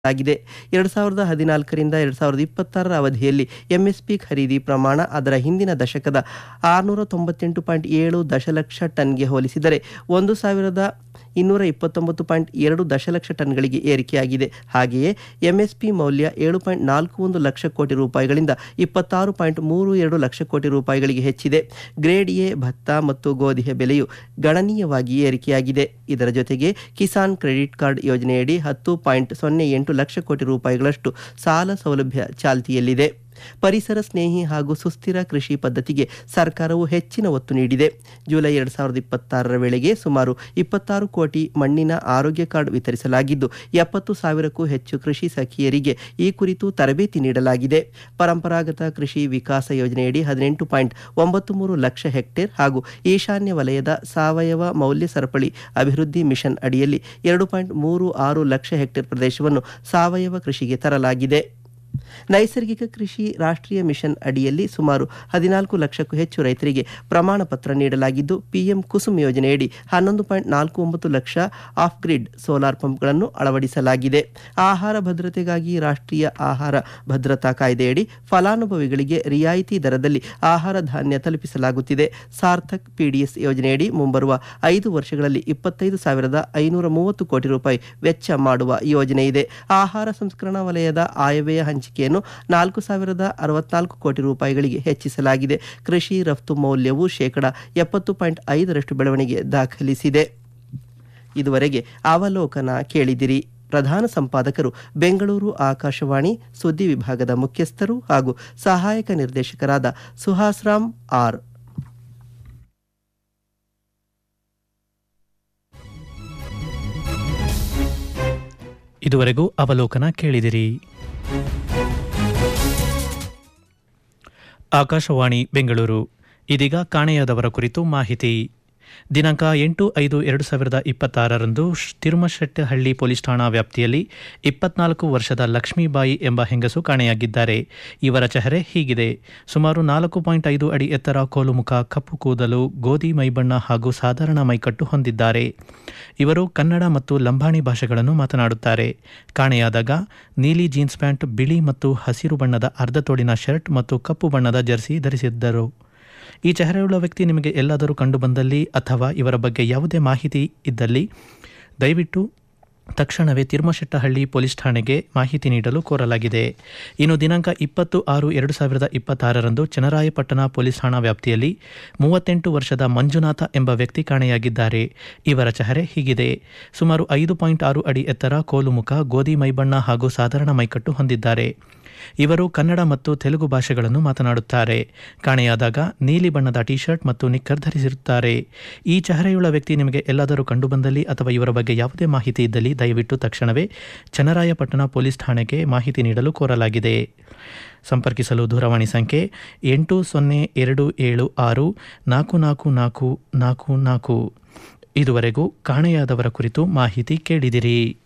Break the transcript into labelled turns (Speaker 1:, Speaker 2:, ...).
Speaker 1: ಆಗಿದೆ ಎರಡು ಸಾವಿರದ ಹದಿನಾಲ್ಕರಿಂದ ಎರಡು ಸಾವಿರದ ಇಪ್ಪತ್ತಾರರ ಅವಧಿಯಲ್ಲಿ ಎಂಎಸ್ಪಿ ಖರೀದಿ ಪ್ರಮಾಣ ಅದರ ಹಿಂದಿನ ದಶಕದ ಆರುನೂರ ತೊಂಬತ್ತೆಂಟು ಪಾಯಿಂಟ್ ಏಳು ದಶಲಕ್ಷ ಟನ್ಗೆ ಹೋಲಿಸಿದರೆ ಒಂದು ಸಾವಿರದ ಇನ್ನೂರ ಇಪ್ಪತ್ತೊಂಬತ್ತು ಪಾಯಿಂಟ್ ಎರಡು ದಶಲಕ್ಷ ಟನ್ಗಳಿಗೆ ಏರಿಕೆಯಾಗಿದೆ ಹಾಗೆಯೇ ಎಂಎಸ್ಪಿ ಮೌಲ್ಯ ಏಳು ಪಾಯಿಂಟ್ ನಾಲ್ಕು ಒಂದು ಲಕ್ಷ ಕೋಟಿ ರೂಪಾಯಿಗಳಿಂದ ಇಪ್ಪತ್ತಾರು ಪಾಯಿಂಟ್ ಮೂರು ಎರಡು ಲಕ್ಷ ಕೋಟಿ ರೂಪಾಯಿಗಳಿಗೆ ಹೆಚ್ಚಿದೆ ಗ್ರೇಡ್ ಎ ಭತ್ತ ಮತ್ತು ಗೋಧಿಯ ಬೆಲೆಯು ಗಣನೀಯವಾಗಿ ಏರಿಕೆಯಾಗಿದೆ ಇದರ ಜೊತೆಗೆ ಕಿಸಾನ್ ಕ್ರೆಡಿಟ್ ಕಾರ್ಡ್ ಯೋಜನೆಯಡಿ ಹತ್ತು ಪಾಯಿಂಟ್ ಸೊನ್ನೆ ಎಂಟು ಲಕ್ಷ ಕೋಟಿ ರೂಪಾಯಿಗಳಷ್ಟು ಸಾಲ ಸೌಲಭ್ಯ ಚಾಲ್ತಿಯಲ್ಲಿದೆ ಪರಿಸರ ಸ್ನೇಹಿ ಹಾಗೂ ಸುಸ್ಥಿರ ಕೃಷಿ ಪದ್ಧತಿಗೆ ಸರ್ಕಾರವು ಹೆಚ್ಚಿನ ಒತ್ತು ನೀಡಿದೆ ಜುಲೈ ಎರಡು ಸಾವಿರದ ಇಪ್ಪತ್ತಾರರ ವೇಳೆಗೆ ಸುಮಾರು ಇಪ್ಪತ್ತಾರು ಕೋಟಿ ಮಣ್ಣಿನ ಆರೋಗ್ಯ ಕಾರ್ಡ್ ವಿತರಿಸಲಾಗಿದ್ದು ಎಪ್ಪತ್ತು ಸಾವಿರಕ್ಕೂ ಹೆಚ್ಚು ಕೃಷಿ ಸಖಿಯರಿಗೆ ಈ ಕುರಿತು ತರಬೇತಿ ನೀಡಲಾಗಿದೆ ಪರಂಪರಾಗತ ಕೃಷಿ ವಿಕಾಸ ಯೋಜನೆಯಡಿ ಹದಿನೆಂಟು ಪಾಯಿಂಟ್ ಒಂಬತ್ತು ಮೂರು ಲಕ್ಷ ಹೆಕ್ಟೇರ್ ಹಾಗೂ ಈಶಾನ್ಯ ವಲಯದ ಸಾವಯವ ಮೌಲ್ಯ ಸರಪಳಿ ಅಭಿವೃದ್ಧಿ ಮಿಷನ್ ಅಡಿಯಲ್ಲಿ ಎರಡು ಪಾಯಿಂಟ್ ಮೂರು ಆರು ಲಕ್ಷ ಹೆಕ್ಟೇರ್ ಪ್ರದೇಶವನ್ನು ಸಾವಯವ ಕೃಷಿಗೆ ತರಲಾಗಿದೆ ನೈಸರ್ಗಿಕ ಕೃಷಿ ರಾಷ್ಟ್ರೀಯ ಮಿಷನ್ ಅಡಿಯಲ್ಲಿ ಸುಮಾರು ಹದಿನಾಲ್ಕು ಲಕ್ಷಕ್ಕೂ ಹೆಚ್ಚು ರೈತರಿಗೆ ಪ್ರಮಾಣ ಪತ್ರ ನೀಡಲಾಗಿದ್ದು ಪಿಎಂ ಕುಸುಮ್ ಯೋಜನೆಯಡಿ ಹನ್ನೊಂದು ಪಾಯಿಂಟ್ ನಾಲ್ಕು ಒಂಬತ್ತು ಲಕ್ಷ ಆಫ್ ಗ್ರಿಡ್ ಸೋಲಾರ್ ಪಂಪ್ಗಳನ್ನು ಅಳವಡಿಸಲಾಗಿದೆ ಆಹಾರ ಭದ್ರತೆಗಾಗಿ ರಾಷ್ಟ್ರೀಯ ಆಹಾರ ಭದ್ರತಾ ಕಾಯ್ದೆಯಡಿ ಫಲಾನುಭವಿಗಳಿಗೆ ರಿಯಾಯಿತಿ ದರದಲ್ಲಿ ಆಹಾರ ಧಾನ್ಯ ತಲುಪಿಸಲಾಗುತ್ತಿದೆ ಸಾರ್ಥಕ್ ಪಿಡಿಎಸ್ ಯೋಜನೆಯಡಿ ಮುಂಬರುವ ಐದು ವರ್ಷಗಳಲ್ಲಿ ಇಪ್ಪತ್ತೈದು ಸಾವಿರದ ಐನೂರ ಮೂವತ್ತು ಕೋಟಿ ರೂಪಾಯಿ ವೆಚ್ಚ ಮಾಡುವ ಯೋಜನೆ ಇದೆ ಆಹಾರ ಸಂಸ್ಕರಣಾ ವಲಯದ ಆಯವ್ಯಯ ಹಂಚಿಕೆಯನ್ನು ನಾಲ್ಕು ಸಾವಿರದ ಅರವತ್ನಾಲ್ಕು ಕೋಟಿ ರೂಪಾಯಿಗಳಿಗೆ ಹೆಚ್ಚಿಸಲಾಗಿದೆ ಕೃಷಿ ರಫ್ತು ಮೌಲ್ಯವು ಶೇಕಡ ಎಪ್ಪತ್ತು ಪಾಯಿಂಟ್ ಐದರಷ್ಟು ಬೆಳವಣಿಗೆ ದಾಖಲಿಸಿದೆ ಇದುವರೆಗೆ ಅವಲೋಕನ ಕೇಳಿದಿರಿ ಪ್ರಧಾನ ಸಂಪಾದಕರು ಬೆಂಗಳೂರು ಆಕಾಶವಾಣಿ ಸುದ್ದಿ ವಿಭಾಗದ ಮುಖ್ಯಸ್ಥರು ಹಾಗೂ ಸಹಾಯಕ ನಿರ್ದೇಶಕರಾದ ಸುಹಾಸ್ರಾಮ್ ಆರ್
Speaker 2: ಇದುವರೆಗೂ ಅವಲೋಕನ ಕೇಳಿದಿರಿ ಆಕಾಶವಾಣಿ ಬೆಂಗಳೂರು ಇದೀಗ ಕಾಣೆಯಾದವರ ಕುರಿತು ಮಾಹಿತಿ ದಿನಾಂಕ ಎಂಟು ಐದು ಎರಡು ಸಾವಿರದ ಇಪ್ಪತ್ತಾರರಂದು ಶ್- ತಿರುಮಶೆಟ್ಟಹಳ್ಳಿ ಪೊಲೀಸ್ ಠಾಣಾ ವ್ಯಾಪ್ತಿಯಲ್ಲಿ ಇಪ್ಪತ್ನಾಲ್ಕು ವರ್ಷದ ಲಕ್ಷ್ಮೀಬಾಯಿ ಎಂಬ ಹೆಂಗಸು ಕಾಣೆಯಾಗಿದ್ದಾರೆ ಇವರ ಚೆಹರೆ ಹೀಗಿದೆ ಸುಮಾರು ನಾಲ್ಕು ಪಾಯಿಂಟ್ ಐದು ಅಡಿ ಎತ್ತರ ಕೋಲು ಮುಖ ಕಪ್ಪು ಕೂದಲು ಗೋಧಿ ಮೈಬಣ್ಣ ಹಾಗೂ ಸಾಧಾರಣ ಮೈಕಟ್ಟು ಹೊಂದಿದ್ದಾರೆ ಇವರು ಕನ್ನಡ ಮತ್ತು ಲಂಬಾಣಿ ಭಾಷೆಗಳನ್ನು ಮಾತನಾಡುತ್ತಾರೆ ಕಾಣೆಯಾದಾಗ ನೀಲಿ ಜೀನ್ಸ್ ಪ್ಯಾಂಟ್ ಬಿಳಿ ಮತ್ತು ಹಸಿರು ಬಣ್ಣದ ಅರ್ಧ ತೋಳಿನ ಶರ್ಟ್ ಮತ್ತು ಕಪ್ಪು ಬಣ್ಣದ ಜರ್ಸಿ ಧರಿಸಿದ್ದರು ಈ ಚೆಹರೆಯುಳ್ಳ ವ್ಯಕ್ತಿ ನಿಮಗೆ ಎಲ್ಲಾದರೂ ಕಂಡುಬಂದಲ್ಲಿ ಅಥವಾ ಇವರ ಬಗ್ಗೆ ಯಾವುದೇ ಮಾಹಿತಿ ಇದ್ದಲ್ಲಿ ದಯವಿಟ್ಟು ತಕ್ಷಣವೇ ತಿರುಮಶೆಟ್ಟಹಳ್ಳಿ ಪೊಲೀಸ್ ಠಾಣೆಗೆ ಮಾಹಿತಿ ನೀಡಲು ಕೋರಲಾಗಿದೆ ಇನ್ನು ದಿನಾಂಕ ಇಪ್ಪತ್ತು ಆರು ಎರಡು ಸಾವಿರದ ಇಪ್ಪತ್ತಾರರಂದು ಚನ್ನರಾಯಪಟ್ಟಣ ಪೊಲೀಸ್ ಠಾಣಾ ವ್ಯಾಪ್ತಿಯಲ್ಲಿ ಮೂವತ್ತೆಂಟು ವರ್ಷದ ಮಂಜುನಾಥ ಎಂಬ ವ್ಯಕ್ತಿ ಕಾಣೆಯಾಗಿದ್ದಾರೆ ಇವರ ಚೆಹರೆ ಹೀಗಿದೆ ಸುಮಾರು ಐದು ಪಾಯಿಂಟ್ ಆರು ಅಡಿ ಎತ್ತರ ಕೋಲು ಮುಖ ಗೋಧಿ ಮೈಬಣ್ಣ ಹಾಗೂ ಸಾಧಾರಣ ಮೈಕಟ್ಟು ಹೊಂದಿದ್ದಾರೆ ಇವರು ಕನ್ನಡ ಮತ್ತು ತೆಲುಗು ಭಾಷೆಗಳನ್ನು ಮಾತನಾಡುತ್ತಾರೆ ಕಾಣೆಯಾದಾಗ ನೀಲಿ ಬಣ್ಣದ ಟಿ ಶರ್ಟ್ ಮತ್ತು ನಿಕ್ಕರ್ ಧರಿಸಿರುತ್ತಾರೆ ಈ ಚಹರೆಯುಳ್ಳ ವ್ಯಕ್ತಿ ನಿಮಗೆ ಎಲ್ಲಾದರೂ ಕಂಡುಬಂದಲ್ಲಿ ಅಥವಾ ಇವರ ಬಗ್ಗೆ ಯಾವುದೇ ಮಾಹಿತಿ ಇದ್ದಲ್ಲಿ ದಯವಿಟ್ಟು ತಕ್ಷಣವೇ ಚನ್ನರಾಯಪಟ್ಟಣ ಪೊಲೀಸ್ ಠಾಣೆಗೆ ಮಾಹಿತಿ ನೀಡಲು ಕೋರಲಾಗಿದೆ ಸಂಪರ್ಕಿಸಲು ದೂರವಾಣಿ ಸಂಖ್ಯೆ ಎಂಟು ಸೊನ್ನೆ ಎರಡು ಏಳು ಆರು ನಾಲ್ಕು ನಾಲ್ಕು ನಾಲ್ಕು ನಾಲ್ಕು ನಾಲ್ಕು ಇದುವರೆಗೂ ಕಾಣೆಯಾದವರ ಕುರಿತು ಮಾಹಿತಿ ಕೇಳಿದಿರಿ